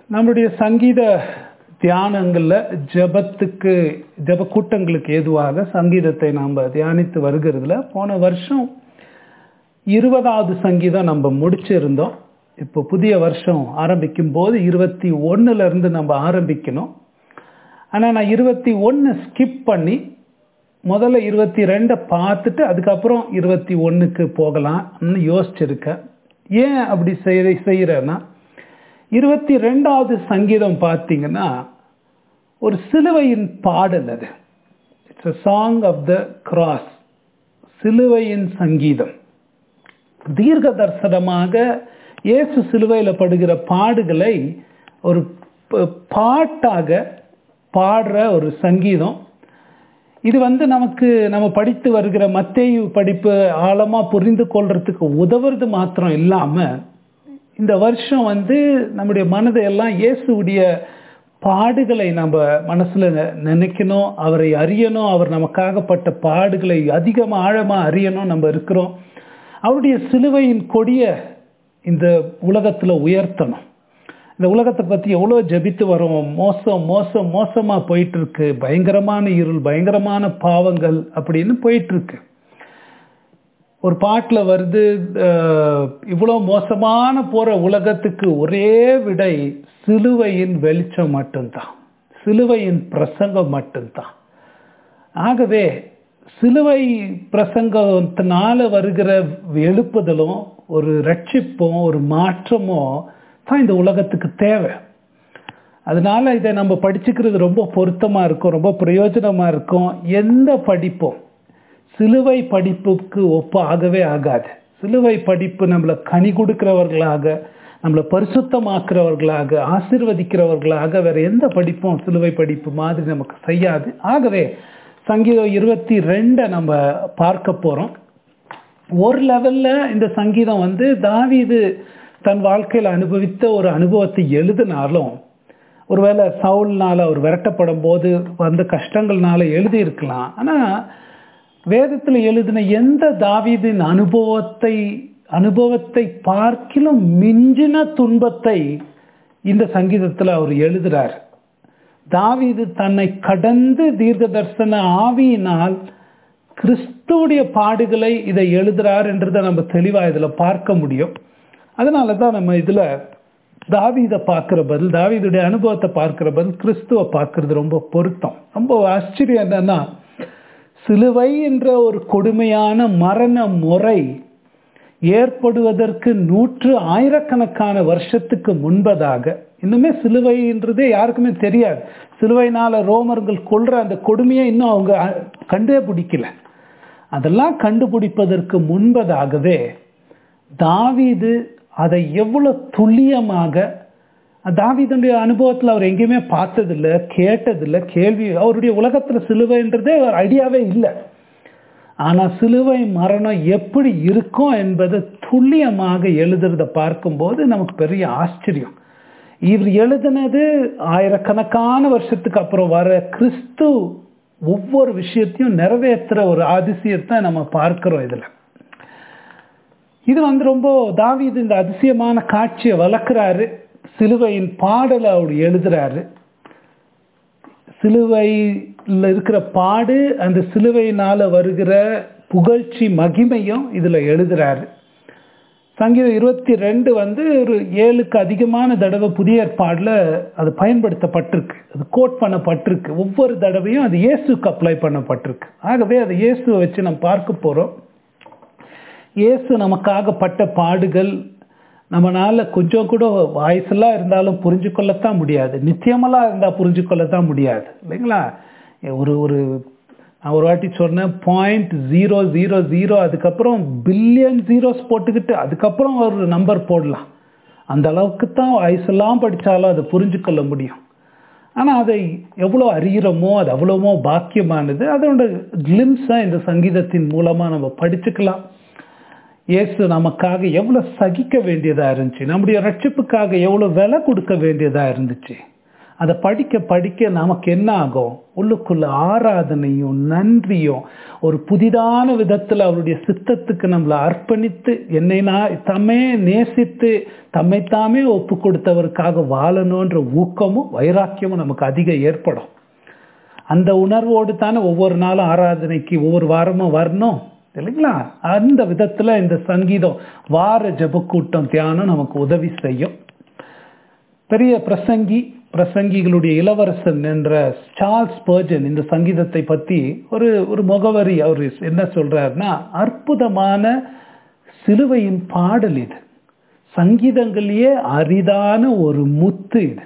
நம்முடைய சங்கீத தியானங்களில் ஜெபத்துக்கு ஜெப கூட்டங்களுக்கு ஏதுவாக சங்கீதத்தை நாம் தியானித்து வருகிறதுல போன வருஷம் இருபதாவது சங்கீதம் நம்ம முடிச்சிருந்தோம் இப்போ புதிய வருஷம் ஆரம்பிக்கும் போது இருபத்தி இருந்து நம்ம ஆரம்பிக்கணும் ஆனால் நான் இருபத்தி ஒன்று ஸ்கிப் பண்ணி முதல்ல இருபத்தி ரெண்டை பார்த்துட்டு அதுக்கப்புறம் இருபத்தி ஒன்றுக்கு போகலாம்னு யோசிச்சிருக்கேன் ஏன் அப்படி செய்ய செய்கிறேன்னா இருபத்தி ரெண்டாவது சங்கீதம் பார்த்தீங்கன்னா ஒரு சிலுவையின் பாடல் அது it's a song of the cross சிலுவையின் சங்கீதம் தீர்க்க தரிசனமாக இயேசு சிலுவையில் படுகிற பாடுகளை ஒரு பாட்டாக பாடுற ஒரு சங்கீதம் இது வந்து நமக்கு நம்ம படித்து வருகிற மத்தேயு படிப்பு ஆழமாக புரிந்து கொள்றதுக்கு உதவுறது மாத்திரம் இல்லாமல் இந்த வருஷம் வந்து நம்முடைய மனதை எல்லாம் இயேசுடைய பாடுகளை நம்ம மனசில் நினைக்கணும் அவரை அறியணும் அவர் நமக்காகப்பட்ட பாடுகளை அதிகமாக ஆழமாக அறியணும் நம்ம இருக்கிறோம் அவருடைய சிலுவையின் கொடிய இந்த உலகத்தில் உயர்த்தணும் இந்த உலகத்தை பற்றி எவ்வளோ ஜபித்து வரோம் மோசம் மோசம் மோசமாக போயிட்டு இருக்கு பயங்கரமான இருள் பயங்கரமான பாவங்கள் அப்படின்னு போயிட்டு இருக்கு ஒரு பாட்டில் வருது இவ்வளோ மோசமான போகிற உலகத்துக்கு ஒரே விடை சிலுவையின் வெளிச்சம் மட்டும்தான் சிலுவையின் பிரசங்கம் மட்டும்தான் ஆகவே சிலுவை பிரசங்கத்தினால வருகிற எழுப்புதலும் ஒரு ரட்சிப்பும் ஒரு மாற்றமும் தான் இந்த உலகத்துக்கு தேவை அதனால இதை நம்ம படிச்சுக்கிறது ரொம்ப பொருத்தமாக இருக்கும் ரொம்ப பிரயோஜனமாக இருக்கும் எந்த படிப்பும் சிலுவை படிப்புக்கு ஒப்பாகவே ஆகாது சிலுவை படிப்பு நம்மளை கனி கொடுக்கிறவர்களாக நம்மளை பரிசுத்தமாக்குறவர்களாக ஆசிர்வதிக்கிறவர்களாக வேற எந்த படிப்பும் சிலுவை படிப்பு மாதிரி நமக்கு செய்யாது ஆகவே சங்கீதம் இருபத்தி ரெண்டை நம்ம பார்க்க போகிறோம் ஒரு லெவலில் இந்த சங்கீதம் வந்து தாவிது தன் வாழ்க்கையில் அனுபவித்த ஒரு அனுபவத்தை எழுதினாலும் ஒருவேளை சவுல்னால அவர் விரட்டப்படும் போது வந்த கஷ்டங்கள்னால எழுதியிருக்கலாம் ஆனால் வேதத்தில் எழுதின எந்த தாவீதின் அனுபவத்தை அனுபவத்தை பார்க்கிலும் மிஞ்சின துன்பத்தை இந்த சங்கீதத்தில் அவர் எழுதுறார் தாவீது தன்னை கடந்து தீர்க்க தரிசன ஆவியினால் கிறிஸ்துவுடைய பாடுகளை இதை எழுதுறார் என்றதை நம்ம தெளிவாக இதில் பார்க்க முடியும் அதனால தான் நம்ம இதில் தாவீதை பார்க்குற பதில் தாவீதுடைய அனுபவத்தை பார்க்குற பதில் கிறிஸ்துவை பார்க்கறது ரொம்ப பொருத்தம் ரொம்ப ஆச்சரியம் என்னன்னா சிலுவை என்ற ஒரு கொடுமையான மரண முறை ஏற்படுவதற்கு நூற்று ஆயிரக்கணக்கான வருஷத்துக்கு முன்பதாக இன்னுமே சிலுவைன்றதே யாருக்குமே தெரியாது சிலுவைனால ரோமர்கள் கொள்ற அந்த கொடுமையை இன்னும் அவங்க கண்டே பிடிக்கல அதெல்லாம் கண்டுபிடிப்பதற்கு முன்பதாகவே தாவீது அதை எவ்வளவு துல்லியமாக தாவிதனுடைய அனுபவத்தில் அவர் எங்கேயுமே பார்த்ததில்லை கேட்டதில்லை கேள்வி அவருடைய உலகத்தில் சிலுவைன்றதே ஒரு ஐடியாவே இல்லை ஆனால் சிலுவை மரணம் எப்படி இருக்கும் என்பதை துல்லியமாக எழுதுறத பார்க்கும்போது நமக்கு பெரிய ஆச்சரியம் இவர் எழுதினது ஆயிரக்கணக்கான வருஷத்துக்கு அப்புறம் வர கிறிஸ்து ஒவ்வொரு விஷயத்தையும் நிறைவேற்றுற ஒரு அதிசயத்தை நம்ம பார்க்கிறோம் இதில் இது வந்து ரொம்ப தாவிது இந்த அதிசயமான காட்சியை வளர்க்குறாரு சிலுவையின் பாடலை அவர் எழுதுறாரு சிலுவையில் இருக்கிற பாடு அந்த சிலுவையினால் வருகிற புகழ்ச்சி மகிமையும் இதில் எழுதுறாரு சங்கீதம் இருபத்தி ரெண்டு வந்து ஒரு ஏழுக்கு அதிகமான தடவை புதிய ஏற்பாடில் அது பயன்படுத்தப்பட்டிருக்கு அது கோட் பண்ணப்பட்டிருக்கு ஒவ்வொரு தடவையும் அது இயேசுக்கு அப்ளை பண்ணப்பட்டிருக்கு ஆகவே அதை இயேசுவை வச்சு நம்ம பார்க்க போகிறோம் இயேசு நமக்காக பட்ட பாடுகள் நம்மளால் கொஞ்சம் கூட வாய்ஸெல்லாம் இருந்தாலும் புரிஞ்சு கொள்ளத்தான் முடியாது நித்தியமெல்லாம் இருந்தால் புரிஞ்சு கொள்ளத்தான் முடியாது இல்லைங்களா ஒரு ஒரு நான் ஒரு வாட்டி சொன்னேன் பாயிண்ட் ஜீரோ ஜீரோ ஜீரோ அதுக்கப்புறம் பில்லியன் ஜீரோஸ் போட்டுக்கிட்டு அதுக்கப்புறம் ஒரு நம்பர் போடலாம் அந்த அளவுக்கு தான் வயசெல்லாம் படித்தாலும் அதை புரிஞ்சு கொள்ள முடியும் ஆனால் அதை எவ்வளோ அறிகிறோமோ அது அவ்வளோமோ பாக்கியமானது அதோட கிளிம்ஸாக இந்த சங்கீதத்தின் மூலமாக நம்ம படிச்சுக்கலாம் இயேசு நமக்காக எவ்வளோ சகிக்க வேண்டியதாக இருந்துச்சு நம்முடைய ரட்சிப்புக்காக எவ்வளோ விலை கொடுக்க வேண்டியதாக இருந்துச்சு அதை படிக்க படிக்க நமக்கு என்ன ஆகும் உள்ளுக்குள்ள ஆராதனையும் நன்றியும் ஒரு புதிதான விதத்தில் அவருடைய சித்தத்துக்கு நம்மளை அர்ப்பணித்து என்னை நான் தம்மே நேசித்து தம்மைத்தாமே ஒப்பு கொடுத்தவருக்காக வாழணுன்ற ஊக்கமும் வைராக்கியமும் நமக்கு அதிகம் ஏற்படும் அந்த உணர்வோடு தானே ஒவ்வொரு நாளும் ஆராதனைக்கு ஒவ்வொரு வாரமும் வரணும் இல்லைங்களா அந்த விதத்தில் இந்த சங்கீதம் வார ஜபக்கூட்டம் தியானம் நமக்கு உதவி செய்யும் பெரிய பிரசங்கி பிரசங்கிகளுடைய இளவரசன் என்ற சார்ல்ஸ் பர்ஜன் இந்த சங்கீதத்தை பற்றி ஒரு ஒரு முகவரி அவர் என்ன சொல்றாருன்னா அற்புதமான சிலுவையின் பாடல் இது சங்கீதங்களிலேயே அரிதான ஒரு முத்து இது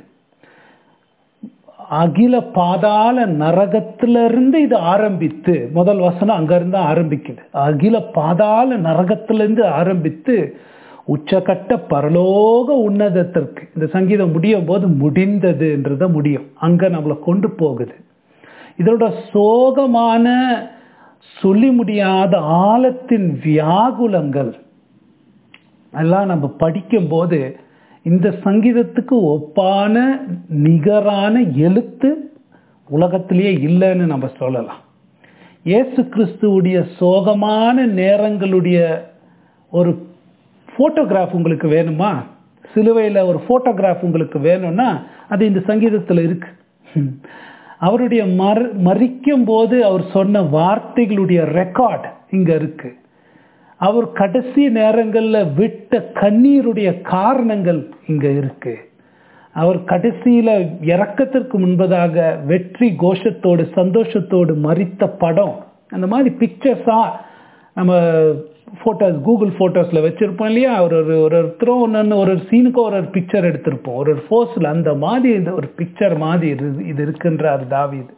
அகில பாதாள நரகத்திலிருந்து இது ஆரம்பித்து முதல் வசனம் அங்கிருந்து ஆரம்பிக்குது அகில பாதாள நரகத்திலிருந்து ஆரம்பித்து உச்சகட்ட பரலோக உன்னதத்திற்கு இந்த சங்கீதம் முடியும் போது முடிந்ததுன்றத முடியும் அங்க நம்மளை கொண்டு போகுது இதோட சோகமான சொல்லி முடியாத ஆழத்தின் வியாகுலங்கள் எல்லாம் நம்ம படிக்கும்போது இந்த சங்கீதத்துக்கு ஒப்பான நிகரான எழுத்து உலகத்திலேயே இல்லைன்னு நம்ம சொல்லலாம் இயேசு கிறிஸ்துவுடைய சோகமான நேரங்களுடைய ஒரு ஃபோட்டோகிராஃப் உங்களுக்கு வேணுமா சிலுவையில் ஒரு ஃபோட்டோகிராஃப் உங்களுக்கு வேணும்னா அது இந்த சங்கீதத்தில் இருக்கு அவருடைய மறு மறிக்கும் போது அவர் சொன்ன வார்த்தைகளுடைய ரெக்கார்ட் இங்க இருக்கு அவர் கடைசி நேரங்களில் விட்ட கண்ணீருடைய காரணங்கள் இங்க இருக்கு அவர் கடைசியில இறக்கத்திற்கு முன்பதாக வெற்றி கோஷத்தோடு சந்தோஷத்தோடு மறித்த படம் அந்த மாதிரி பிக்சர்ஸா நம்ம ஃபோட்டோஸ் கூகுள் ஃபோட்டோஸில் வச்சுருப்போம் இல்லையா ஒரு ஒரு ஒரு ஒருத்தரும் ஒன்று ஒரு ஒரு சீனுக்கும் ஒரு ஒரு பிக்சர் எடுத்திருப்போம் ஒரு ஒரு ஃபோர்ஸில் அந்த மாதிரி இந்த ஒரு பிக்சர் மாதிரி இது இது இருக்குன்றார் தாவிது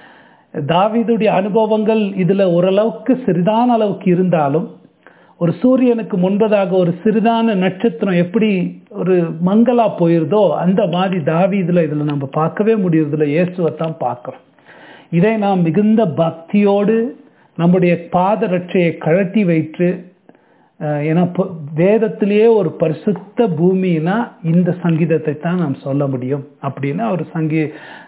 தாவிதுடைய அனுபவங்கள் இதில் ஓரளவுக்கு சிறிதான அளவுக்கு இருந்தாலும் ஒரு சூரியனுக்கு முன்பதாக ஒரு சிறிதான நட்சத்திரம் எப்படி ஒரு மங்களா போயிருதோ அந்த மாதிரி தாவிதில் இதில் நம்ம பார்க்கவே முடியறதில்ல இயேசுவை தான் பார்க்குறோம் இதை நாம் மிகுந்த பக்தியோடு நம்முடைய பாதரட்சையை கழட்டி வைத்து ஏன்னா வேதத்திலேயே ஒரு பரிசுத்த பூமினா இந்த சங்கீதத்தை தான் நாம் சொல்ல முடியும் அப்படின்னு ஒரு சங்கீ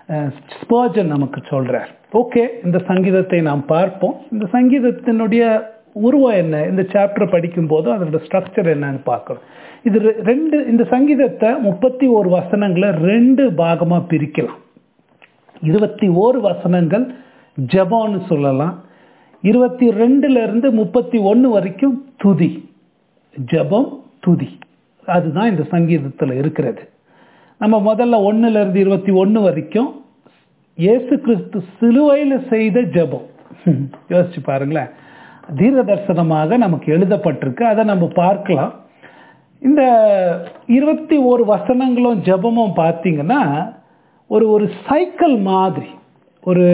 ஸ்போஜன் நமக்கு சொல்றார் ஓகே இந்த சங்கீதத்தை நாம் பார்ப்போம் இந்த சங்கீதத்தினுடைய உருவம் என்ன இந்த சாப்டர் படிக்கும் போது அதோட ஸ்ட்ரக்சர் என்னன்னு பார்க்கணும் இது ரெண்டு இந்த சங்கீதத்தை முப்பத்தி ஒரு வசனங்களை ரெண்டு பாகமா பிரிக்கலாம் இருபத்தி ஓரு வசனங்கள் ஜபான்னு சொல்லலாம் இருபத்தி ரெண்டுல இருந்து முப்பத்தி ஒன்று வரைக்கும் துதி ஜபம் துதி அதுதான் இந்த சங்கீதத்தில் இருக்கிறது நம்ம முதல்ல ஒன்னுல இருந்து இருபத்தி ஒன்று வரைக்கும் இயேசு கிறிஸ்து சிலுவையில் செய்த ஜபம் யோசிச்சு பாருங்களேன் தீர்க்க தரிசனமாக நமக்கு எழுதப்பட்டிருக்கு அதை நம்ம பார்க்கலாம் இந்த இருபத்தி ஒரு வசனங்களும் ஜபமும் பார்த்தீங்கன்னா ஒரு ஒரு சைக்கிள் மாதிரி ஒரு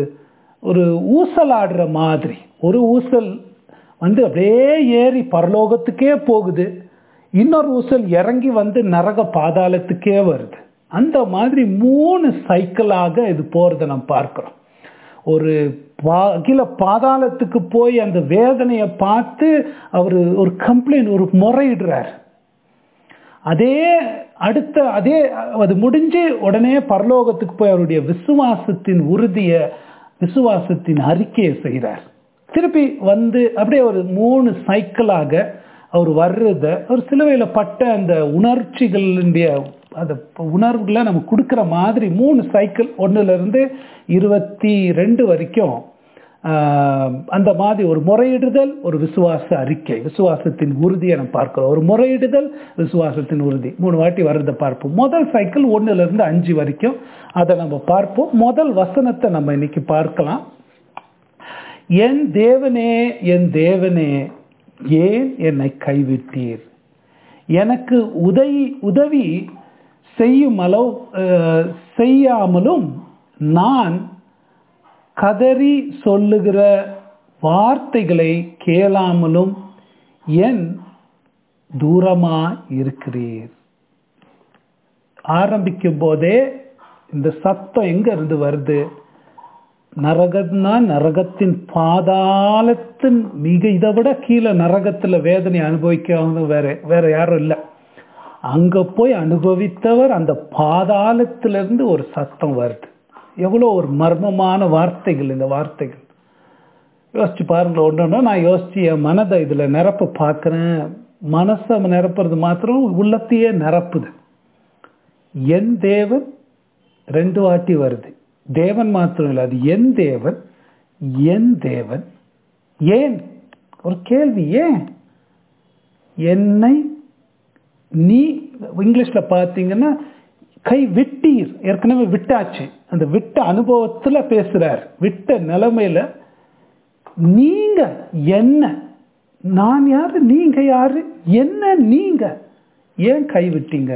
ஒரு ஊசல் ஆடுற மாதிரி ஒரு ஊசல் வந்து அப்படியே ஏறி பரலோகத்துக்கே போகுது இன்னொரு ஊசல் இறங்கி வந்து நரக பாதாளத்துக்கே வருது அந்த மாதிரி மூணு சைக்கிளாக இது போறதை நம்ம பார்க்கிறோம் ஒரு அகில பாதாளத்துக்கு போய் அந்த வேதனையை பார்த்து அவர் ஒரு கம்ப்ளைண்ட் ஒரு முறையிடுறார் அதே அடுத்த அதே அது முடிஞ்சு உடனே பரலோகத்துக்கு போய் அவருடைய விசுவாசத்தின் உறுதிய விசுவாசத்தின் அறிக்கையை செய்கிறார் திருப்பி வந்து அப்படியே ஒரு மூணு சைக்கிளாக அவர் வர்றத ஒரு சிலுவையில் பட்ட அந்த உணர்ச்சிகளுடைய அந்த உணர்வுகளை நம்ம கொடுக்குற மாதிரி மூணு சைக்கிள் ஒன்றுலேருந்து இருபத்தி ரெண்டு வரைக்கும் அந்த மாதிரி ஒரு முறையிடுதல் ஒரு விசுவாச அறிக்கை விசுவாசத்தின் உறுதியை நம்ம பார்க்கிறோம் ஒரு முறையிடுதல் விசுவாசத்தின் உறுதி மூணு வாட்டி வர்றதை பார்ப்போம் முதல் சைக்கிள் ஒன்றுலேருந்து அஞ்சு வரைக்கும் அதை நம்ம பார்ப்போம் முதல் வசனத்தை நம்ம இன்னைக்கு பார்க்கலாம் என் தேவனே என் தேவனே ஏன் என்னை கைவிட்டீர் எனக்கு உதவி உதவி செய்யும் அளவு செய்யாமலும் நான் கதறி சொல்லுகிற வார்த்தைகளை கேளாமலும் என் தூரமா இருக்கிறீர் ஆரம்பிக்கும் போதே இந்த சத்தம் எங்க இருந்து வருது நரகம்னா நரகத்தின் பாதாளத்தின் மிக இதை விட கீழே நரகத்துல வேதனை அனுபவிக்காத வேற வேற யாரும் இல்லை அங்க போய் அனுபவித்தவர் அந்த பாதாளத்திலிருந்து ஒரு சத்தம் வருது எவ்வளோ ஒரு மர்மமான வார்த்தைகள் இந்த வார்த்தைகள் யோசிச்சு பாருங்க ஒன்று நான் யோசிச்சு என் மனதை இதுல நிரப்ப பார்க்குறேன் மனசை நிரப்புறது மாத்திரம் உள்ளத்தையே நிரப்புது என் தேவன் ரெண்டு வாட்டி வருது தேவன் மாத்திரம் இல்லை அது என் தேவன் என் தேவன் ஏன் ஒரு கேள்வி ஏன் என்னை நீ இங்கிலீஷ்ல பார்த்தீங்கன்னா கை விட்டீர் ஏற்கனவே விட்டாச்சு அந்த விட்ட அனுபவத்துல பேசுறார் விட்ட நிலைமையில நீங்க என்ன நான் யாரு நீங்க யாரு என்ன நீங்க ஏன் கை விட்டீங்க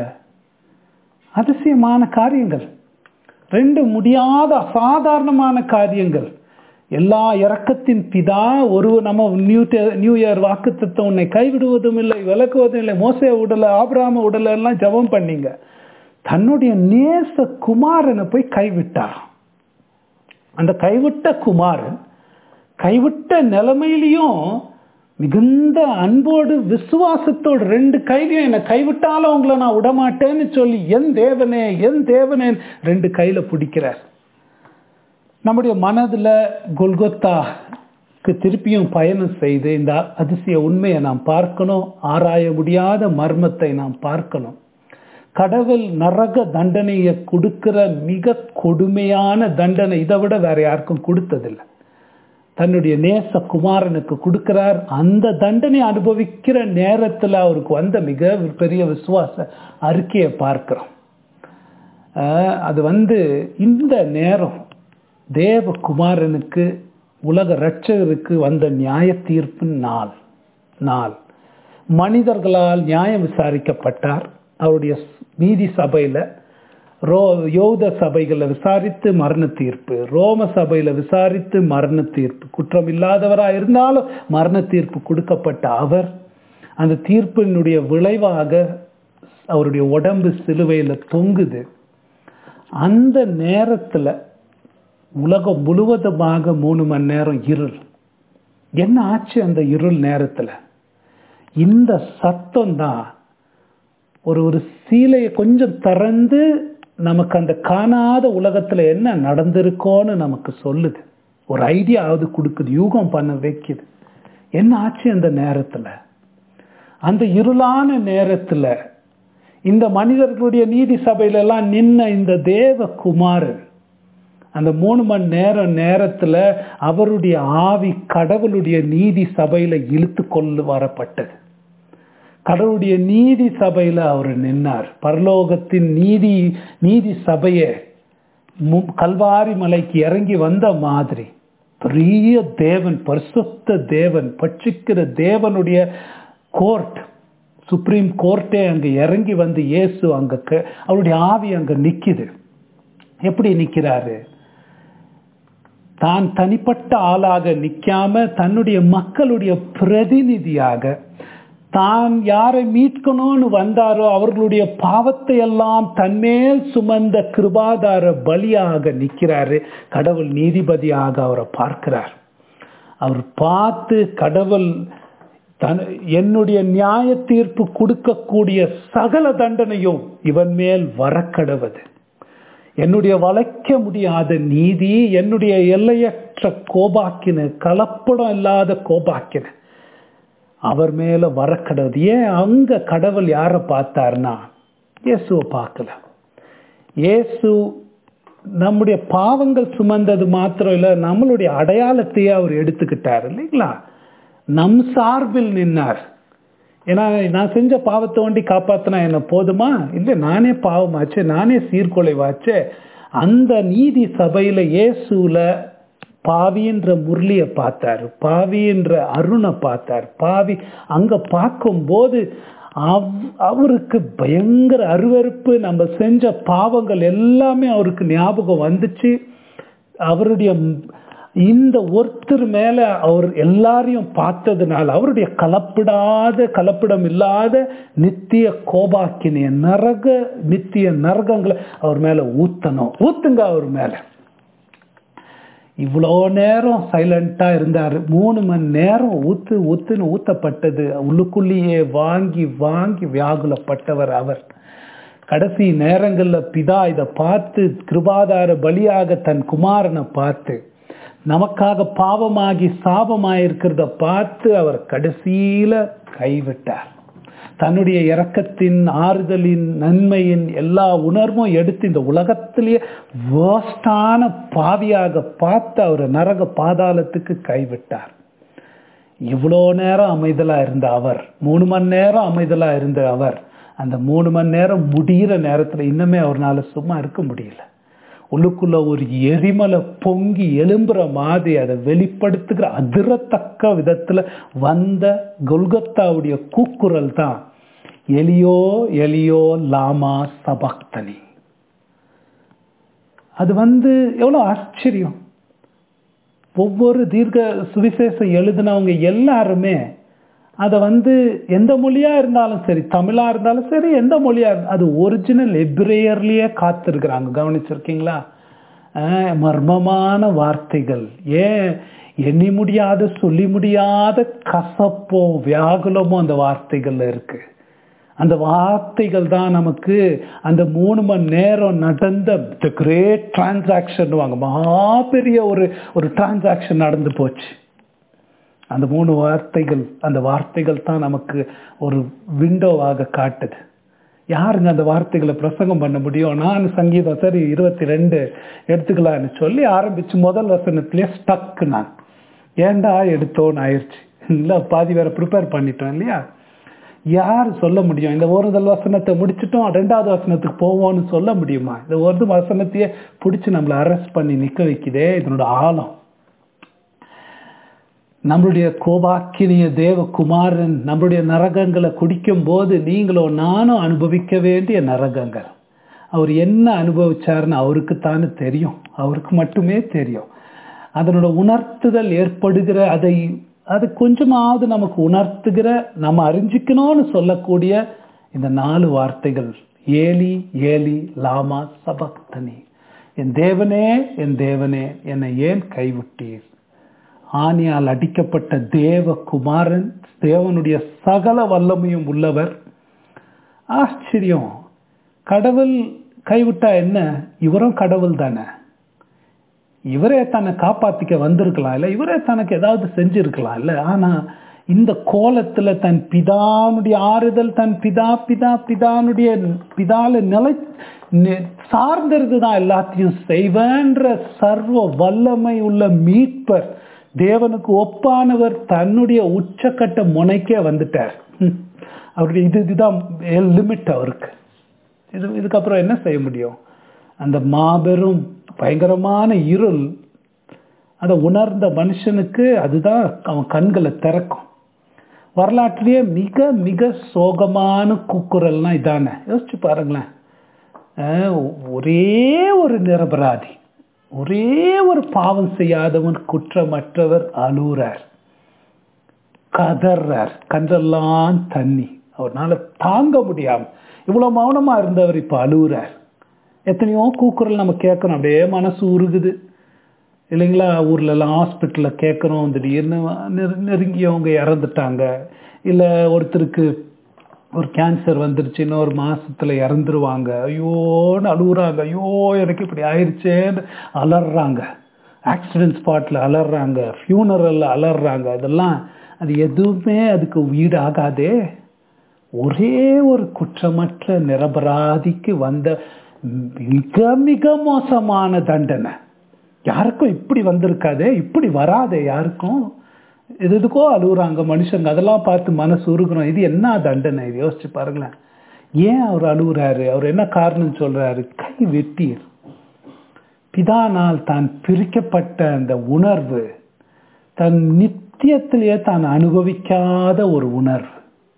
அதிசயமான காரியங்கள் ரெண்டு முடியாத அசாதாரணமான காரியங்கள் எல்லா இறக்கத்தின் பிதா ஒரு நம்ம நியூ நியூ இயர் வாக்கு உன்னை கைவிடுவதும் இல்லை விளக்குவதும் இல்லை மோசைய உடலை ஆபிராம உடலை எல்லாம் ஜபம் பண்ணீங்க தன்னுடைய நேச குமாரனை போய் கைவிட்டார் அந்த கைவிட்ட குமாரன் கைவிட்ட நிலைமையிலையும் மிகுந்த அன்போடு விசுவாசத்தோடு ரெண்டு கையிலையும் என்னை கைவிட்டாலும் உங்களை நான் விடமாட்டேன்னு சொல்லி என் தேவனே என் தேவனே ரெண்டு கையில பிடிக்கிறார் நம்முடைய மனதில் கொல்கொத்தாக்கு திருப்பியும் பயணம் செய்து இந்த அதிசய உண்மையை நாம் பார்க்கணும் ஆராய முடியாத மர்மத்தை நாம் பார்க்கணும் கடவுள் நரக தண்டனையை கொடுக்கிற மிக கொடுமையான தண்டனை இதை விட வேற யாருக்கும் கொடுத்ததில்லை தன்னுடைய நேச குமாரனுக்கு கொடுக்கிறார் அந்த தண்டனை அனுபவிக்கிற நேரத்தில் அவருக்கு வந்த மிக பெரிய விசுவாச அறிக்கையை பார்க்கிறோம் அது வந்து இந்த நேரம் தேவகுமாரனுக்கு உலக ரட்சகருக்கு வந்த நியாய தீர்ப்பு நாள் நாள் மனிதர்களால் நியாயம் விசாரிக்கப்பட்டார் அவருடைய நீதி சபையில ரோ யோத சபைகளை விசாரித்து மரண தீர்ப்பு ரோம சபையில விசாரித்து மரண தீர்ப்பு குற்றம் இல்லாதவரா இருந்தாலும் மரண தீர்ப்பு கொடுக்கப்பட்ட அவர் அந்த தீர்ப்பினுடைய விளைவாக அவருடைய உடம்பு சிலுவையில தொங்குது அந்த நேரத்துல உலகம் முழுவதுமாக மூணு மணி நேரம் இருள் என்ன ஆச்சு அந்த இருள் நேரத்துல இந்த சத்தம் தான் ஒரு ஒரு சீலையை கொஞ்சம் திறந்து நமக்கு அந்த காணாத உலகத்துல என்ன நடந்திருக்கோன்னு நமக்கு சொல்லுது ஒரு ஐடியாவது கொடுக்குது யூகம் பண்ண வைக்குது என்ன ஆச்சு அந்த நேரத்துல அந்த இருளான நேரத்துல இந்த மனிதர்களுடைய நீதி சபையில எல்லாம் நின்ன இந்த தேவ குமாரன் அந்த மூணு மணி நேரம் நேரத்துல அவருடைய ஆவி கடவுளுடைய நீதி சபையில இழுத்து கொண்டு வரப்பட்டது கடவுளுடைய நீதி சபையில அவர் நின்னார் பரலோகத்தின் நீதி நீதி சபைய கல்வாரி மலைக்கு இறங்கி வந்த மாதிரி பெரிய தேவன் பரிசுத்த தேவன் பட்சிக்கிற தேவனுடைய கோர்ட் சுப்ரீம் கோர்ட்டே அங்க இறங்கி வந்து இயேசு அங்க அவருடைய ஆவி அங்க நிக்குது எப்படி நிக்கிறாரு தான் தனிப்பட்ட ஆளாக நிக்காம தன்னுடைய மக்களுடைய பிரதிநிதியாக தான் யாரை மீட்கணும்னு வந்தாரோ அவர்களுடைய பாவத்தை எல்லாம் தன்மேல் சுமந்த கிருபாதார பலியாக நிற்கிறாரு கடவுள் நீதிபதியாக அவரை பார்க்கிறார் அவர் பார்த்து கடவுள் தன் என்னுடைய நியாய தீர்ப்பு கொடுக்கக்கூடிய சகல தண்டனையும் இவன் மேல் வரக்கடவது என்னுடைய வளைக்க முடியாத நீதி என்னுடைய எல்லையற்ற கோபாக்கின கலப்படம் இல்லாத கோபாக்கின அவர் மேல வரக்கடவுது ஏன் அங்க கடவுள் யாரை பார்த்தாருன்னா இயேசுவை பார்க்கல இயேசு நம்முடைய பாவங்கள் சுமந்தது மாத்திரம் இல்லை நம்மளுடைய அடையாளத்தையே அவர் எடுத்துக்கிட்டார் இல்லைங்களா நம் சார்பில் நின்னார் ஏன்னா நான் செஞ்ச பாவத்தை ஒண்டி காப்பாத்தினா என்ன போதுமா இல்லை நானே பாவமாச்சே நானே சீர்குலைவாச்சே அந்த நீதி சபையில இயேசுல பாவின்ற முரளியை பார்த்தார் பாவின்ற அருணை பார்த்தார் பாவி அங்க பார்க்கும்போது அவ் அவருக்கு பயங்கர அருவறுப்பு நம்ம செஞ்ச பாவங்கள் எல்லாமே அவருக்கு ஞாபகம் வந்துச்சு அவருடைய இந்த ஒருத்தர் மேல அவர் எல்லாரையும் பார்த்ததுனால அவருடைய கலப்பிடாத கலப்பிடம் இல்லாத நித்திய கோபாக்கினிய நரக நித்திய நரகங்களை அவர் மேல ஊத்தணும் ஊத்துங்க அவர் மேல இவ்வளோ நேரம் சைலண்டா இருந்தாரு மூணு மணி நேரம் ஊத்து ஊத்துன்னு ஊத்தப்பட்டது உள்ளுக்குள்ளேயே வாங்கி வாங்கி வியாகுலப்பட்டவர் அவர் கடைசி நேரங்கள்ல பிதா இதை பார்த்து கிருபாதார பலியாக தன் குமாரனை பார்த்து நமக்காக பாவமாகி சாபமாயிருக்கிறத பார்த்து அவர் கடைசியில கைவிட்டார் தன்னுடைய இரக்கத்தின் ஆறுதலின் நன்மையின் எல்லா உணர்வும் எடுத்து இந்த உலகத்திலேயே வேஸ்டான பாவியாக பார்த்து அவர் நரக பாதாளத்துக்கு கைவிட்டார் இவ்வளோ நேரம் அமைதலா இருந்த அவர் மூணு மணி நேரம் அமைதலா இருந்த அவர் அந்த மூணு மணி நேரம் முடிகிற நேரத்துல இன்னுமே அவர்னால சும்மா இருக்க முடியல உள்ளுக்குள்ள ஒரு எரிமலை பொங்கி எலும்புற மாதிரி அதை வெளிப்படுத்துகிற அதிரத்தக்க விதத்துல வந்த கொல்கத்தாவுடைய கூக்குரல் தான் எலியோ எலியோ லாமா சபக்தனி அது வந்து எவ்வளவு ஆச்சரியம் ஒவ்வொரு தீர்க்க சுவிசேஷம் எழுதினவங்க எல்லாருமே அதை வந்து எந்த மொழியா இருந்தாலும் சரி தமிழா இருந்தாலும் சரி எந்த மொழியா இருந்தாலும் அது ஒரிஜினல் எப்ரேயர்லயே காத்திருக்கிறாங்க கவனிச்சிருக்கீங்களா ஆஹ் மர்மமான வார்த்தைகள் ஏன் எண்ணி முடியாத சொல்லி முடியாத கசப்போ வியாகுலமோ அந்த வார்த்தைகள்ல இருக்கு அந்த வார்த்தைகள் தான் நமக்கு அந்த மூணு மணி நேரம் நடந்த த கிரேட் டிரான்சாக்ஷன் வாங்க மகா பெரிய ஒரு ஒரு டிரான்சாக்ஷன் நடந்து போச்சு அந்த மூணு வார்த்தைகள் அந்த வார்த்தைகள் தான் நமக்கு ஒரு விண்டோவாக காட்டுது யாருங்க அந்த வார்த்தைகளை பிரசங்கம் பண்ண முடியும் நான் சங்கீதம் சரி இருபத்தி ரெண்டு எடுத்துக்கலான்னு சொல்லி ஆரம்பிச்சு முதல் வசனத்திலே ஸ்டக் நான் ஏண்டா எடுத்தோன்னு ஆயிடுச்சு இல்லை பாதி வேற ப்ரிப்பேர் பண்ணிட்டோம் இல்லையா யார் சொல்ல முடியும் இந்த ஒரு தல் வசனத்தை முடிச்சிட்டோம் ரெண்டாவது வசனத்துக்கு போவோம்னு சொல்ல முடியுமா இந்த ஒரு வசனத்தையே பிடிச்சி நம்மளை அரெஸ்ட் பண்ணி நிற்க வைக்குதே இதனோட ஆழம் நம்மளுடைய கோபாக்கினிய தேவகுமாரன் நம்மளுடைய நரகங்களை குடிக்கும் போது நீங்களோ நானும் அனுபவிக்க வேண்டிய நரகங்கள் அவர் என்ன அனுபவிச்சாருன்னு அவருக்குத்தானே தெரியும் அவருக்கு மட்டுமே தெரியும் அதனோட உணர்த்துதல் ஏற்படுகிற அதை அது கொஞ்சமாவது நமக்கு உணர்த்துகிற நம்ம அறிஞ்சிக்கணும்னு சொல்லக்கூடிய இந்த நாலு வார்த்தைகள் ஏலி ஏலி லாமா சபக்தனி என் தேவனே என் தேவனே என்னை ஏன் கைவிட்டீர் ஆணியால் அடிக்கப்பட்ட தேவ குமாரன் தேவனுடைய சகல வல்லமையும் உள்ளவர் ஆச்சரியம் கடவுள் கைவிட்டா என்ன இவரும் கடவுள் தானே இவரே தன்னை காப்பாத்திக்க வந்திருக்கலாம் இல்ல இவரே தனக்கு ஏதாவது செஞ்சிருக்கலாம் இல்ல ஆனா இந்த கோலத்துல தன் பிதானுடைய ஆறுதல் தன் பிதா பிதா பிதானுடைய பிதால நிலை சார்ந்திருந்து தான் எல்லாத்தையும் செய்வேன்ற சர்வ வல்லமை உள்ள மீட்பர் தேவனுக்கு ஒப்பானவர் தன்னுடைய உச்சக்கட்ட முனைக்கே வந்துட்டார் அவருடைய இது இதுதான் லிமிட் அவருக்கு இது இதுக்கப்புறம் என்ன செய்ய முடியும் அந்த மாபெரும் பயங்கரமான இருள் அதை உணர்ந்த மனுஷனுக்கு அதுதான் அவன் கண்களை திறக்கும் வரலாற்றிலேயே மிக மிக சோகமான கூக்குரல்னா இதானே யோசிச்சு பாருங்களேன் ஒரே ஒரு நிரபராதி ஒரே ஒரு பாவம் செய்யாதவன் குற்றமற்றவர் அழுறார் கதர்றார் கன்றெல்லாம் தண்ணி அவர்னால தாங்க முடியாம இவ்வளவு மௌனமா இருந்தவர் இப்ப அழுகுறார் எத்தனையோ கூக்குரல் நம்ம கேட்கணும் அப்படியே மனசு உருகுது இல்லைங்களா ஊர்ல எல்லாம் ஹாஸ்பிட்டல்ல கேட்கறோம் திடீர்னு நெருங்கியவங்க இறந்துட்டாங்க இல்ல ஒருத்தருக்கு ஒரு கேன்சர் வந்துருச்சு இன்னொரு மாசத்துல இறந்துருவாங்க ஐயோன்னு அழுகுறாங்க ஐயோ எனக்கு இப்படி ஆயிடுச்சேன்னு அலறாங்க ஆக்சிடென்ட் ஸ்பாட்ல அலறாங்க ஃபியூனரல்ல அலறாங்க அதெல்லாம் அது எதுவுமே அதுக்கு ஈடாகாதே ஒரே ஒரு குற்றமற்ற நிரபராதிக்கு வந்த மிக மிக மோசமான தண்டனை யாருக்கும் இப்படி வந்திருக்காதே இப்படி வராதே யாருக்கும் இது எதுக்கோ அழுகுறாங்க மனுஷங்க அதெல்லாம் பார்த்து மனசு உருகுறோம் இது என்ன தண்டனை இது யோசிச்சு பாருங்களேன் ஏன் அவர் அழுகுறாரு அவர் என்ன காரணம் சொல்றாரு கை வெட்டீர் பிதானால் தான் பிரிக்கப்பட்ட அந்த உணர்வு தன் நித்தியத்திலேயே தான் அனுபவிக்காத ஒரு உணர்வு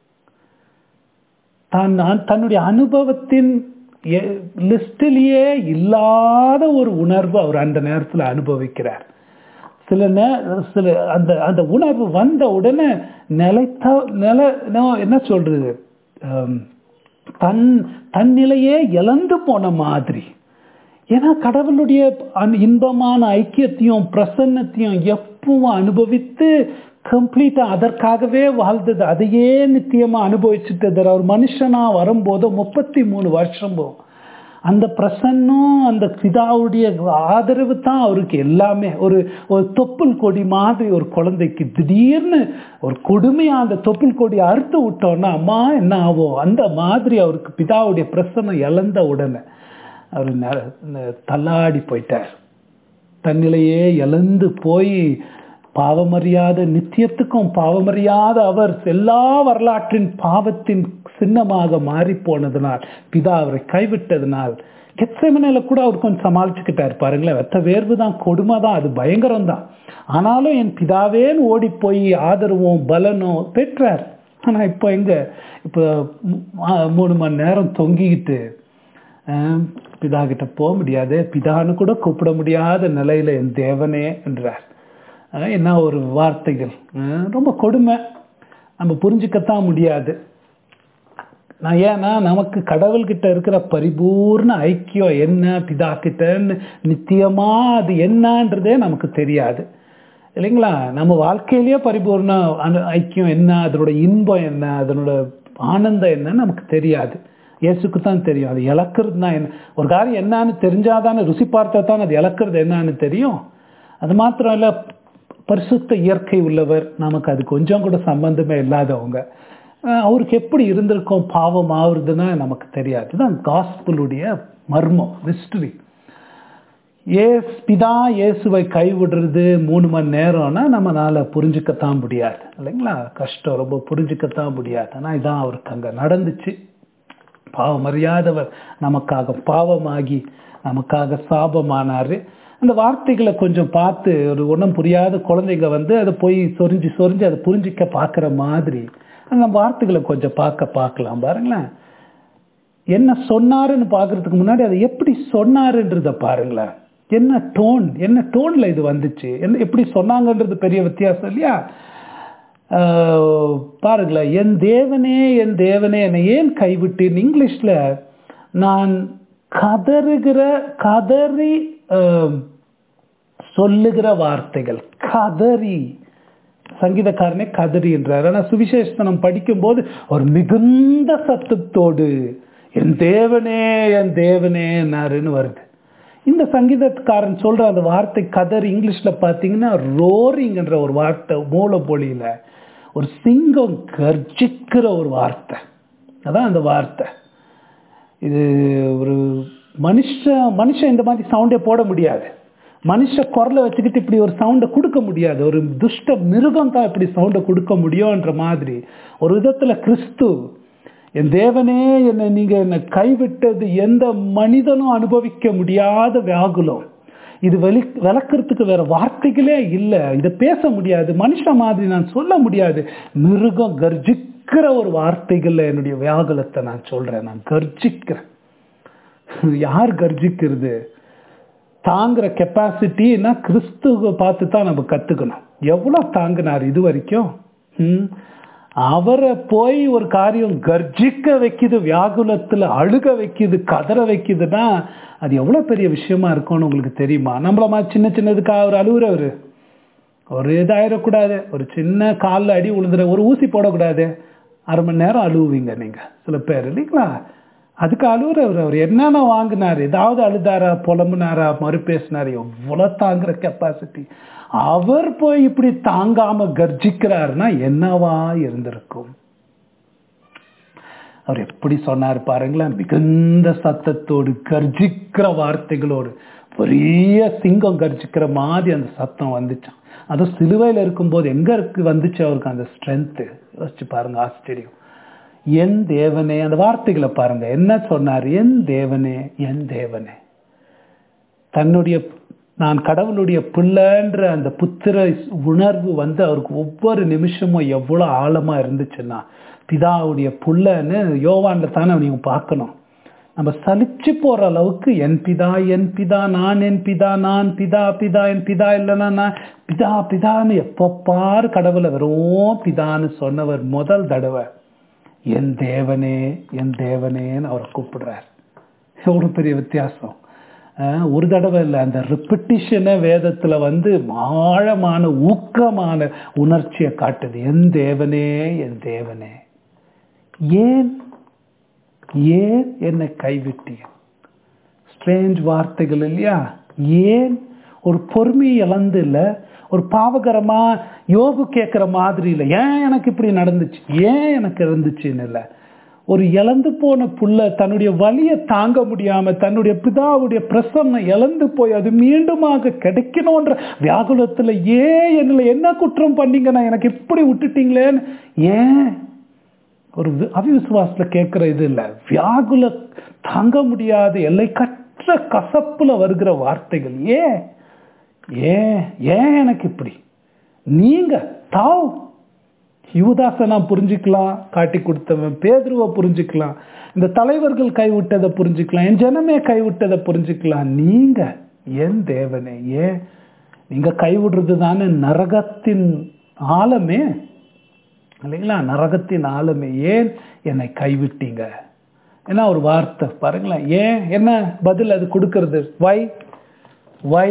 தான் தன்னுடைய அனுபவத்தின் லிஸ்டிலேயே இல்லாத ஒரு உணர்வு அவர் அந்த நேரத்தில் அனுபவிக்கிறார் சில நே சில அந்த அந்த உணர்வு வந்த உடனே நிலைத்த நில என்ன சொல்றது தன் தன்னிலையே இழந்து போன மாதிரி ஏன்னா கடவுளுடைய அன்- இன்பமான ஐக்கியத்தையும் பிரசன்னத்தையும் எப்பவும் அனுபவித்து கம்ப்ளீட்டா அதற்காகவே வாழ்ந்தது அதையே நித்தியமா அனுபவிச்சுட்டு அவர் மனுஷனா வரும்போது முப்பத்தி மூணு வருஷமும் அந்த பிரசன்னம் அந்த பிதாவுடைய ஆதரவு தான் அவருக்கு எல்லாமே ஒரு ஒரு தொப்புள் கொடி மாதிரி ஒரு குழந்தைக்கு திடீர்னு ஒரு கொடுமையா அந்த தொப்புள் கொடி அறுத்து விட்டோன்னா அம்மா என்ன ஆகும் அந்த மாதிரி அவருக்கு பிதாவுடைய பிரசன்னம் இழந்த உடனே அவர் ந- ந- தள்ளாடி போயிட்டார் தன்னிலையே இழந்து போய் பாவமறியாத நித்தியத்துக்கும் பாவமறியாத அவர் எல்லா வரலாற்றின் பாவத்தின் சின்னமாக மாறி போனதுனால் பிதா அவரை கைவிட்டதுனால் கெத்செமனையில கூட அவர் கொஞ்சம் சமாளிச்சுக்கிட்டார் பாருங்களேன் வெத்த வேர்வு தான் கொடுமை தான் அது பயங்கரம் தான் ஆனாலும் என் பிதாவேன்னு ஓடி போய் ஆதரவும் பலனும் பெற்றார் ஆனா இப்போ எங்க இப்போ மூ- ஆ- மூணு மணி நேரம் தொங்கிக்கிட்டு ஆஹ், பிதா கிட்ட போக முடியாது பிதான்னு கூட கூப்பிட முடியாத நிலையில என் தேவனே என்றார் ஆஹ், என்ன ஒரு வார்த்தைகள் ஆஹ், ரொம்ப கொடுமை நம்ம புரிஞ்சுக்கத்தான் முடியாது நான் ஏன்னா நமக்கு கடவுள்கிட்ட இருக்கிற பரிபூர்ண ஐக்கியம் என்ன பிதா கிட்டன்னு நித்தியமா அது என்னன்றதே நமக்கு தெரியாது இல்லைங்களா நம்ம வாழ்க்கையிலேயே பரிபூர்ண அனு- ஐக்கியம் என்ன அதனோட இன்பம் என்ன அதனோட ஆனந்தம் என்னன்னு நமக்கு தெரியாது இயேசுக்கு தான் தெரியும் அது இழக்கிறது தான் என்ன ஒரு காரியம் என்னன்னு தெரிஞ்சாதானே ருசி பார்த்தா தான் அது இழக்கிறது என்னன்னு தெரியும் அது மாத்திரம் இல்ல பரிசுத்த இயற்கை உள்ளவர் நமக்கு அது கொஞ்சம் கூட சம்பந்தமே இல்லாதவங்க அஹ் அவருக்கு எப்படி இருந்திருக்கும் பாவம் ஆகுறதுன்னா நமக்கு தெரியாது இதுதான் காஸ்பலுடைய மர்மம் மிஸ்டரி ஏஸ் பிதா இயேசுவை கைவிடுறது மூணு மணி நேரம்னா நம்மளால புரிஞ்சுக்கத்தான் முடியாது இல்லைங்களா கஷ்டம் ரொம்ப புரிஞ்சுக்கத்தான் முடியாது ஆனா இதான் அவருக்கு அங்க நடந்துச்சு பாவம் அறியாதவர் நமக்காக பாவமாகி நமக்காக சாபமானாரு அந்த வார்த்தைகளை கொஞ்சம் பார்த்து ஒரு ஒன்றும் புரியாத குழந்தைங்க வந்து அதை போய் சொரிஞ்சு சொரிஞ்சு அதை புரிஞ்சிக்க பார்க்குற மாதிரி அந்த வார்த்தைகளை கொஞ்சம் பார்க்க பார்க்கலாம் பாருங்களேன் என்ன சொன்னாருன்னு பார்க்கறதுக்கு முன்னாடி அதை எப்படி சொன்னாருன்றத பாருங்களேன் என்ன டோன் என்ன டோன்ல இது வந்துச்சு என்ன எப்படி சொன்னாங்கன்றது பெரிய வித்தியாசம் இல்லையா ஆஹ், பாருங்களேன் என் தேவனே என் தேவனே என்னை ஏன் கைவிட்டேன் இங்கிலீஷ்ல நான் கதறுகிற கதறி ஆஹ், சொல்லுகிற வார்த்தைகள் கதறி சங்கீதக்காரனே கதறி என்றார் ஆனா சுவிசேஷனம் படிக்கும்போது ஒரு மிகுந்த சத்தத்தோடு என் தேவனே என் தேவனே என்னாருன்னு வருது இந்த சங்கீதக்காரன் சொல்ற அந்த வார்த்தை கதர் இங்கிலீஷ்ல பாத்தீங்கன்னா ரோரிங்ன்ற ஒரு வார்த்தை மூலப்பொழியில ஒரு சிங்கம் கர்ஜிக்கிற ஒரு வார்த்தை அதான் அந்த வார்த்தை இது ஒரு மனுஷன் மனுஷன் இந்த மாதிரி சவுண்டே போட முடியாது மனுஷ குரலை வச்சுக்கிட்டு இப்படி ஒரு சவுண்டை கொடுக்க முடியாது ஒரு துஷ்ட மிருகம் தான் இப்படி சவுண்டை கொடுக்க முடியும்ன்ற மாதிரி ஒரு விதத்துல கிறிஸ்து என் தேவனே என்னை நீங்க என்னை கைவிட்டது எந்த மனிதனும் அனுபவிக்க முடியாத வியாகுலம் இது வெளி விளக்குறதுக்கு வேற வார்த்தைகளே இல்லை இதை பேச முடியாது மனுஷன் மாதிரி நான் சொல்ல முடியாது மிருகம் கர்ஜிக்கிற ஒரு வார்த்தைகள்ல என்னுடைய வியாகுலத்தை நான் சொல்றேன் நான் கர்ஜிக்கிறேன் யார் கர்ஜிக்கிறது தாங்குற கெப்பாசிட்டின்னா கிறிஸ்துவ பார்த்து தான் நம்ம கத்துக்கணும் எவ்வளவு தாங்கினார் இது வரைக்கும் ம்? அவரை போய் ஒரு காரியம் கர்ஜிக்க வைக்குது வியாகுலத்துல அழுக வைக்குது கதற வைக்குதுன்னா அது எவ்வளவு பெரிய விஷயமா இருக்கும்னு உங்களுக்கு தெரியுமா நம்மள மாதிரி சின்ன சின்னதுக்கு அவர் அழுகுறவர் ஒரு இதாயிடக்கூடாது ஒரு சின்ன காலில் அடி விழுந்துற ஒரு ஊசி போடக்கூடாது அரை மணி நேரம் அழுவுவீங்க நீங்க சில பேர் இல்லைங்களா அதுக்கு அழுகுறவர் அவர் என்னென்ன வாங்கினாரு ஏதாவது அழுதாரா புலம்புனாரா மறு பேசினாரு எவ்வளவு தாங்குற கெப்பாசிட்டி அவர் போய் இப்படி தாங்காம கர்ஜிக்கிறாருன்னா என்னவா இருந்திருக்கும் அவர் எப்படி சொன்னார் பாருங்களேன் மிகுந்த சத்தத்தோடு கர்ஜிக்கிற வார்த்தைகளோடு பெரிய சிங்கம் கர்ஜிக்கிற மாதிரி அந்த சத்தம் வந்துச்சான் அதுவும் சிலுவையில் இருக்கும்போது எங்க இருக்கு வந்துச்சு அவருக்கு அந்த ஸ்ட்ரென்த்து யோசிச்சு பாருங்க ஆச்சரியம் என் தேவனே அந்த வார்த்தைகளை பாருங்க என்ன சொன்னார் என் தேவனே என் தேவனே தன்னுடைய நான் கடவுளுடைய பிள்ளைன்ற அந்த புத்திர உணர்வு வந்து அவருக்கு ஒவ்வொரு நிமிஷமும் எவ்வளவு ஆழமா இருந்துச்சுன்னா பிதாவுடைய புள்ளன்னு யோவான்ல தானே நீங்க பார்க்கணும் நம்ம சலிச்சு போற அளவுக்கு என் பிதா என் பிதா நான் என் பிதா நான் பிதா பிதா என் பிதா இல்லைன்னா நான் பிதா பிதான்னு எப்ப பாரு கடவுளை வெறும் பிதான்னு சொன்னவர் முதல் தடவை என் தேவனே என் தேவனேன்னு அவரை கூப்பிடுறார் எவ்வளவு பெரிய வித்தியாசம் அஹ், ஒரு தடவை இல்லை அந்த ரிப்பிட்டிஷனை வேதத்துல வந்து ஆழமான ஊக்கமான உணர்ச்சியை காட்டுது என் தேவனே என் தேவனே ஏன் ஏன் என்னை கைவிட்டீர் ஸ்ட்ரேஞ்ச் வார்த்தைகள் இல்லையா ஏன் ஒரு பொறுமையை இழந்து இல்ல ஒரு பாவகரமா யோபு கேட்குற மாதிரி இல்லை ஏன் எனக்கு இப்படி நடந்துச்சு ஏன் எனக்கு இருந்துச்சுன்னு இல்லை ஒரு இழந்து போன புள்ள தன்னுடைய வலியை தாங்க முடியாம தன்னுடைய பிதாவுடைய பிரசன்னம் இழந்து போய் அது மீண்டுமாக கிடைக்கணும்ன்ற வியாகுலத்துல ஏன் என்னல என்ன குற்றம் பண்ணீங்கன்னா எனக்கு இப்படி விட்டுட்டீங்களேன்னு ஏன் ஒரு வி- அவிவிசுவாசத்துல கேட்கிற இது இல்ல வியாகுல தாங்க முடியாத எல்லை கற்ற கசப்புல வருகிற வார்த்தைகள் ஏன் ஏன் ஏன் எனக்கு இப்படி நீங்க தாவ் யுவதாசை நான் புரிஞ்சுக்கலாம் காட்டி கொடுத்தவன் பேதுருவை புரிஞ்சுக்கலாம் இந்த தலைவர்கள் கைவிட்டதை புரிஞ்சுக்கலாம் என் ஜனமே கைவிட்டதை புரிஞ்சுக்கலாம் நீங்க என் தேவனே ஏன் நீங்க கைவிடுறது தானே நரகத்தின் ஆழமே இல்லைங்களா நரகத்தின் ஆழமே ஏன் என்னை கைவிட்டீங்க என்ன ஒரு வார்த்தை பாருங்களேன் ஏன் என்ன பதில் அது கொடுக்கறது வை வை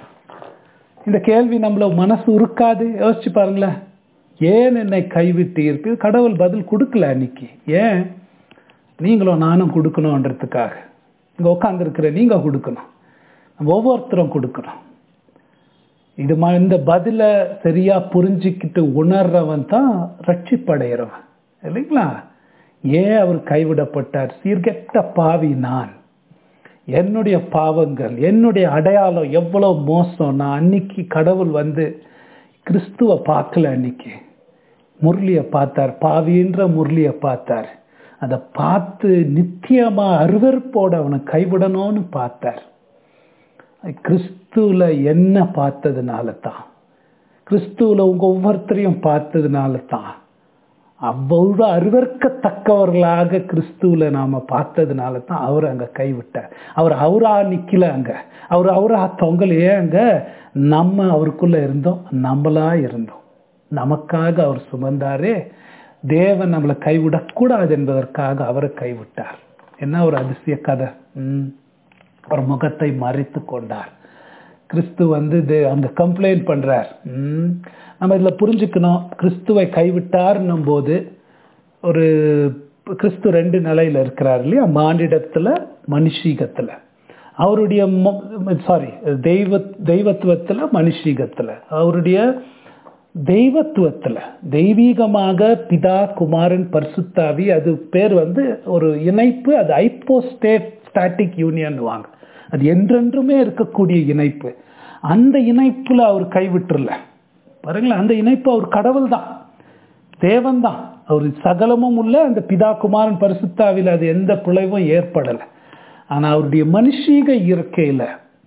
இந்த கேள்வி நம்மள மனசு உருக்காது யோசிச்சு பாருங்களேன் ஏன் என்னை கைவிட்டீர் இது கடவுள் பதில் கொடுக்கல அன்னைக்கு ஏன் நீங்களும் நானும் கொடுக்கணுன்றதுக்காக இங்க உட்காந்துருக்கிற நீங்க கொடுக்கணும் நம்ம ஒவ்வொருத்தரும் கொடுக்கணும் இது ம இந்த பதில சரியா புரிஞ்சுக்கிட்டு உணர்றவன் தான் ரட்சிப்படைகிறவன் இல்லைங்களா ஏன் அவர் கைவிடப்பட்டார் சீர்கெட்ட பாவி நான் என்னுடைய பாவங்கள் என்னுடைய அடையாளம் எவ்வளவு மோசம் நான் அன்னைக்கு கடவுள் வந்து கிறிஸ்துவ பார்க்கல அன்னைக்கு முரளியை பார்த்தார் பாவின்ற முரளியை பார்த்தார் அதை பார்த்து நித்தியமா அருவருப்போட அவனை கைவிடணும்னு பார்த்தார் கிறிஸ்துவுல என்ன பார்த்ததுனால தான் கிறிஸ்துவுல உங்க ஒவ்வொருத்தரையும் பார்த்ததுனால தான் அவ்வளவு அருவர்க்கத்தக்கவர்களாக கிறிஸ்துவுல நாம பார்த்ததுனால தான் அவர் அங்க கைவிட்டார் அவர் அவரா நிக்கல அங்க அவர் அவரா தொங்கலையே அங்க நம்ம அவருக்குள்ள இருந்தோம் நம்மளா இருந்தோம் நமக்காக அவர் சுமந்தாரே தேவன் நம்மளை கைவிடக்கூடாது என்பதற்காக அவரை கைவிட்டார் என்ன ஒரு அதிசய கதை ம் அவர் முகத்தை மறைத்து கொண்டார் கிறிஸ்து வந்து இது அங்க கம்ப்ளைண்ட் பண்றார் ம். நம்ம இதுல புரிஞ்சுக்கணும் கிறிஸ்துவை கைவிட்டார்னும் போது ஒரு கிறிஸ்து ரெண்டு நிலையில இருக்கிறார் இல்லையா மானிடத்துல மனுஷீகத்துல அவருடைய சாரி தெய்வ தெய்வத்துவத்துல மனுஷீகத்துல அவருடைய தெய்வத்துவத்துல தெய்வீகமாக பிதா குமாரன் பரிசுத்தாவி அது பேர் வந்து ஒரு இணைப்பு அது ஐப்போஸ்டேட் ஸ்டாட்டிக் யூனியன் வாங்க அது என்றென்றுமே இருக்கக்கூடிய இணைப்பு அந்த இணைப்புல அவர் கைவிட்டுறல பாருங்களேன் அந்த இணைப்பு அவர் கடவுள் தான் தேவன் தான் அவர் சகலமும் உள்ள அந்த பிதா குமாரன் பரிசுத்தாவில் அது எந்த பிழைவும் ஏற்படலை ஆனா அவருடைய மனுஷீக இருக்கையில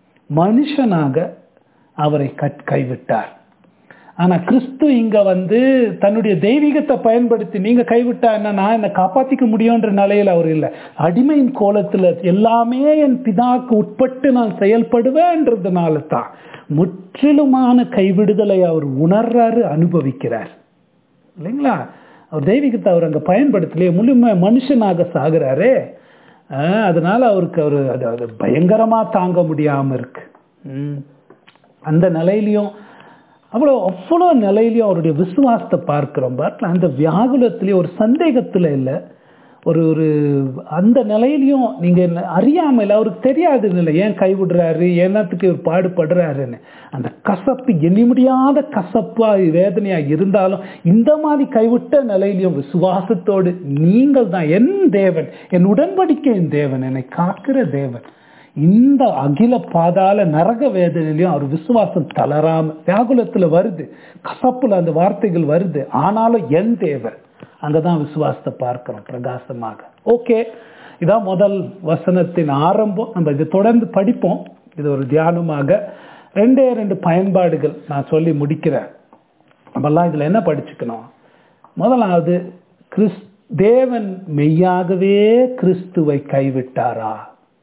மனுஷனாக அவரை கட் கைவிட்டார் ஆனா கிறிஸ்து இங்க வந்து தன்னுடைய தெய்வீகத்தை பயன்படுத்தி நீங்க கைவிட்டா என்ன நான் என்னை காப்பாத்திக்க முடியும்ன்ற நிலையில அவர் இல்லை அடிமையின் கோலத்துல எல்லாமே என் பிதாக்கு உட்பட்டு நான் செயல்படுவேன்றதுனால தான் முற்றிலுமான கைவிடுதலை அவர் உணர்றாரு அனுபவிக்கிறார் இல்லைங்களா அவர் தெய்வீகத்தை அவர் அங்க பயன்படுத்தலையே முழுமை மனுஷனாக சாகுறாரே ஆஹ் அதனால அவருக்கு அவர் அது அது பயங்கரமா தாங்க முடியாம இருக்கு ம். அந்த நிலையிலையும் அவ்வளோ அவ்வளோ நிலையிலையும் அவருடைய விசுவாசத்தை பார்க்கிறோம் பாருங்களேன் அந்த வியாகுலத்திலேயே ஒரு சந்தேகத்துல இல்லை ஒரு ஒரு அந்த நிலையிலையும் நீங்க என்ன- அறியாமையில் அவருக்கு தெரியாது இல்லை ஏன் கைவிடுறாரு என்னத்துக்கு இவர் பாடுபடுறாருன்னு அந்த கசப்பு எண்ணி முடியாத கசப்பா வேதனையா இருந்தாலும் இந்த மாதிரி கைவிட்ட நிலையிலையும் விசுவாசத்தோடு நீங்கள் தான் என் தேவன் என் உடன்படிக்கையின் தேவன் என்னை காக்கிற தேவன் இந்த அகில பாதாள நரக வேதனையிலையும் அவர் விசுவாசம் தளராம வியாகுலத்துல வருது கசப்புல அந்த வார்த்தைகள் வருது ஆனாலும் என் தேவன் அங்கதான் விசுவாசத்தை பார்க்கிறோம் பிரகாசமாக ஓகே இதான் முதல் வசனத்தின் ஆரம்பம் நம்ம இதை தொடர்ந்து படிப்போம் இது ஒரு தியானமாக ரெண்டே ரெண்டு பயன்பாடுகள் நான் சொல்லி முடிக்கிறேன் நம்மெல்லாம் இதுல என்ன படிச்சுக்கணும் முதலாவது கிறிஸ் தேவன் மெய்யாகவே கிறிஸ்துவை கைவிட்டாரா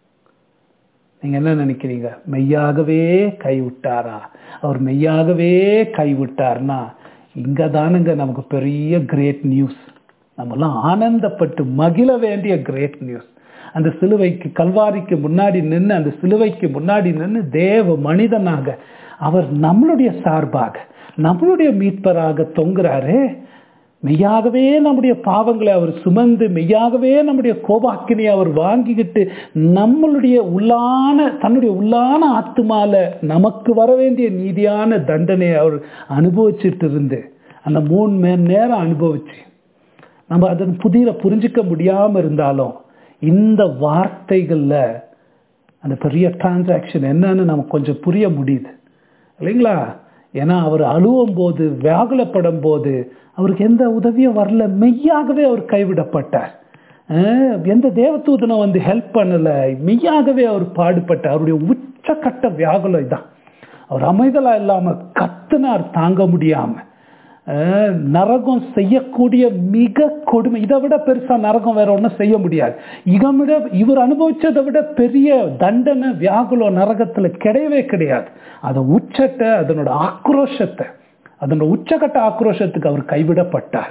நீங்க என்ன நினைக்கிறீங்க மெய்யாகவே கைவிட்டாரா அவர் மெய்யாகவே கைவிட்டார்னா இங்க தானுங்க நமக்கு பெரிய கிரேட் நியூஸ் நம்மலாம் ஆனந்தப்பட்டு மகிழ வேண்டிய கிரேட் நியூஸ் அந்த சிலுவைக்கு கல்வாரிக்கு முன்னாடி நின்று அந்த சிலுவைக்கு முன்னாடி நின்று தேவ மனிதனாக அவர் நம்மளுடைய சார்பாக நம்மளுடைய மீட்பராக தொங்குறாரே மெய்யாகவே நம்முடைய பாவங்களை அவர் சுமந்து மெய்யாகவே நம்முடைய கோபாக்கினை அவர் வாங்கிக்கிட்டு நம்மளுடைய உள்ளான தன்னுடைய உள்ளான ஆத்துமால நமக்கு வர வேண்டிய நீதியான தண்டனையை அவர் அனுபவிச்சுட்டு இருந்து அந்த மூணு மணி நேரம் அனுபவிச்சு நம்ம அதன் புதிய புரிஞ்சிக்க முடியாம இருந்தாலும் இந்த வார்த்தைகள்ல அந்த பெரிய டிரான்சாக்ஷன் என்னன்னு நமக்கு கொஞ்சம் புரிய முடியுது இல்லைங்களா ஏன்னா அவர் அழுவும் போது வியாகுலப்படும் போது அவருக்கு எந்த உதவியும் வரல மெய்யாகவே அவர் கைவிடப்பட்டார் அஹ் எந்த தேவதூதனும் வந்து ஹெல்ப் பண்ணல மெய்யாகவே அவர் பாடுபட்டார் அவருடைய உச்சக்கட்ட வியாகுலம் இதான் அவர் அமைதலா இல்லாம கத்துனார் தாங்க முடியாம அஹ் நரகம் செய்யக்கூடிய மிக கொடுமை இதை விட பெருசா நரகம் வேற ஒன்றும் செய்ய முடியாது இதை விட இவர் அனுபவிச்சதை விட பெரிய தண்டனை வியாகுலம் நரகத்துல கிடையவே கிடையாது அதை உச்சத்தை அதனோட ஆக்ரோஷத்தை அதனோட உச்சகட்ட ஆக்ரோஷத்துக்கு அவர் கைவிடப்பட்டார்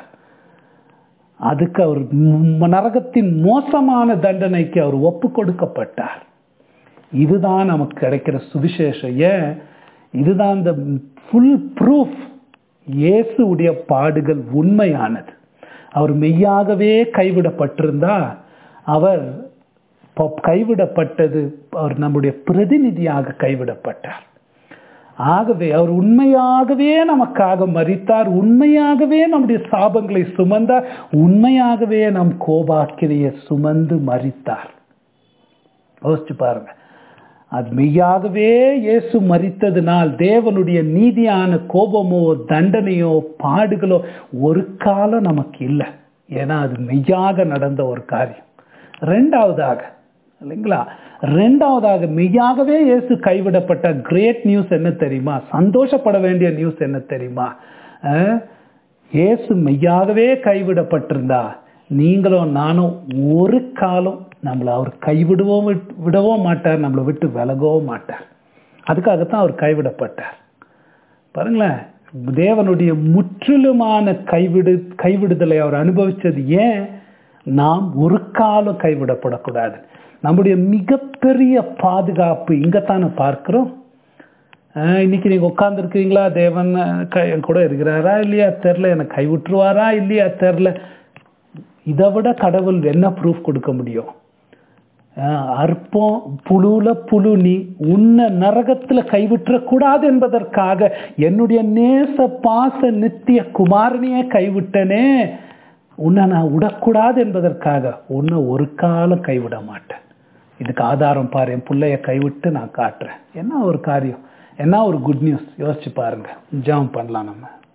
அதுக்கு அவர் ம்- நரகத்தின் மோசமான தண்டனைக்கு அவர் ஒப்பு கொடுக்கப்பட்டார் இதுதான் நமக்கு கிடைக்கிற சுவிசேஷம் ஏன் இதுதான் இந்த ஃபுல் ப்ரூஃப் இயேசுவுடைய பாடுகள் உண்மையானது அவர் மெய்யாகவே கைவிடப்பட்டிருந்தா அவர் ப- கைவிடப்பட்டது அவர் நம்முடைய பிரதிநிதியாக கைவிடப்பட்டார் ஆகவே அவர் உண்மையாகவே நமக்காக மரித்தார் உண்மையாகவே நம்முடைய சாபங்களை சுமந்தார் உண்மையாகவே நம் கோபாக்கினையை சுமந்து மரித்தார் யோசிச்சு பாருங்க அது மெய்யாகவே இயேசு மரித்ததினால் தேவனுடைய நீதியான கோபமோ தண்டனையோ பாடுகளோ ஒரு காலம் நமக்கு இல்லை ஏன்னா அது மெய்யாக நடந்த ஒரு காரியம் ரெண்டாவதாக இல்லைங்களா ரெண்டாவதாக மெய்யாகவே இயேசு கைவிடப்பட்ட கிரேட் நியூஸ் என்ன தெரியுமா சந்தோஷப்பட வேண்டிய நியூஸ் என்ன தெரியுமா அஹ், இயேசு மெய்யாகவே கைவிடப்பட்டிருந்தா நீங்களும் நானும் ஒரு காலம் நம்மளை அவர் கைவிடவும் விட்- விடவும் மாட்டார் நம்மளை விட்டு விலகவும் மாட்டார் அதுக்காகத்தான் அவர் கைவிடப்பட்டார் பாருங்களேன் தேவனுடைய முற்றிலுமான கைவிடு கைவிடுதலை அவர் அனுபவிச்சது ஏன் நாம் ஒரு காலம் கைவிடப்படக்கூடாது நம்முடைய மிகப்பெரிய பாதுகாப்பு இங்கத்தானே பார்க்கிறோம் ஆஹ் இன்னைக்கு நீங்க உட்கார்ந்துருக்கீங்களா தேவன் அஹ், க- என் கூட இருக்கிறாரா இல்லையா தெரில எனக்கு கைவிட்டுருவாரா இல்லையா தெரில இதை விட கடவுள் என்ன ப்ரூஃப் கொடுக்க முடியும் ஆஹ் அற்பம் புழுல புழு நீ உன்னை நரகத்துல கைவிட்டுறக்கூடாது என்பதற்காக என்னுடைய நேச பாச நித்திய குமாரனையே கைவிட்டனே உன்னை நான் விடக்கூடாது என்பதற்காக உன்னை ஒரு காலம் கைவிட மாட்டேன் இதுக்கு ஆதாரம் பாரு என் பிள்ளைய கைவிட்டு நான் காட்டுறேன் என்ன ஒரு காரியம் என்ன ஒரு குட் நியூஸ் யோசிச்சு பாருங்க ஜெபம் பண்ணலாம் நம்ம